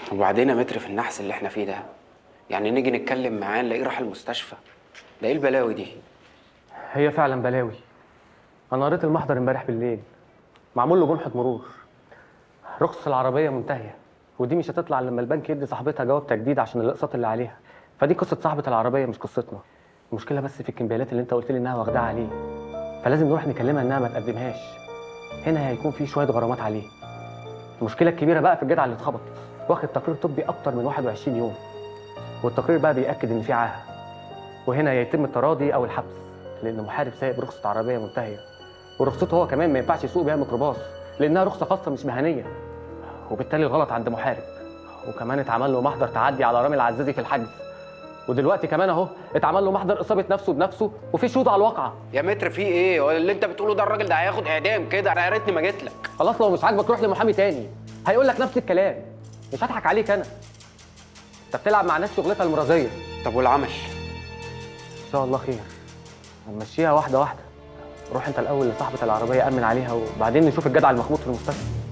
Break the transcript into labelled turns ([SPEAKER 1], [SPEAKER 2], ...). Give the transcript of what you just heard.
[SPEAKER 1] وبعدين يا متر في النحس اللي احنا فيه ده يعني نيجي نتكلم معاه نلاقيه راح المستشفى ده ايه البلاوي دي
[SPEAKER 2] هي فعلا بلاوي انا قريت المحضر امبارح بالليل معمول له جنحه مرور رخصة العربية منتهية ودي مش هتطلع إلا لما البنك يدي صاحبتها جواب تجديد عشان الاقساط اللي عليها فدي قصة صاحبة العربية مش قصتنا المشكلة بس في الكمبيالات اللي انت قلت لي انها واخداها عليه فلازم نروح نكلمها انها ما تقدمهاش هنا هيكون في شوية غرامات عليه المشكلة الكبيرة بقى في الجدع اللي اتخبط واخد تقرير طبي أكتر من 21 يوم والتقرير بقى بيأكد إن في عاهة وهنا يتم التراضي أو الحبس لأن محارب سايق برخصة عربية منتهية ورخصته هو كمان ما ينفعش يسوق بيها ميكروباص لأنها رخصة خاصة مش مهنية وبالتالي الغلط عند محارب وكمان اتعمل له محضر تعدي على رامي العزازي في الحجز ودلوقتي كمان اهو اتعمل له محضر اصابه نفسه بنفسه وفي شهود على الواقعه
[SPEAKER 1] يا متر في ايه هو اللي انت بتقوله ده الراجل ده هياخد اعدام كده انا يا ريتني ما جيت لك
[SPEAKER 2] خلاص لو مش عاجبك روح لمحامي تاني هيقول لك نفس الكلام مش هضحك عليك انا انت بتلعب مع ناس شغلتها المرازيه
[SPEAKER 1] طب والعمل
[SPEAKER 2] ان شاء الله خير هنمشيها واحده واحده روح انت الاول لصاحبه العربيه امن عليها وبعدين نشوف الجدع المخبوط في المستشفى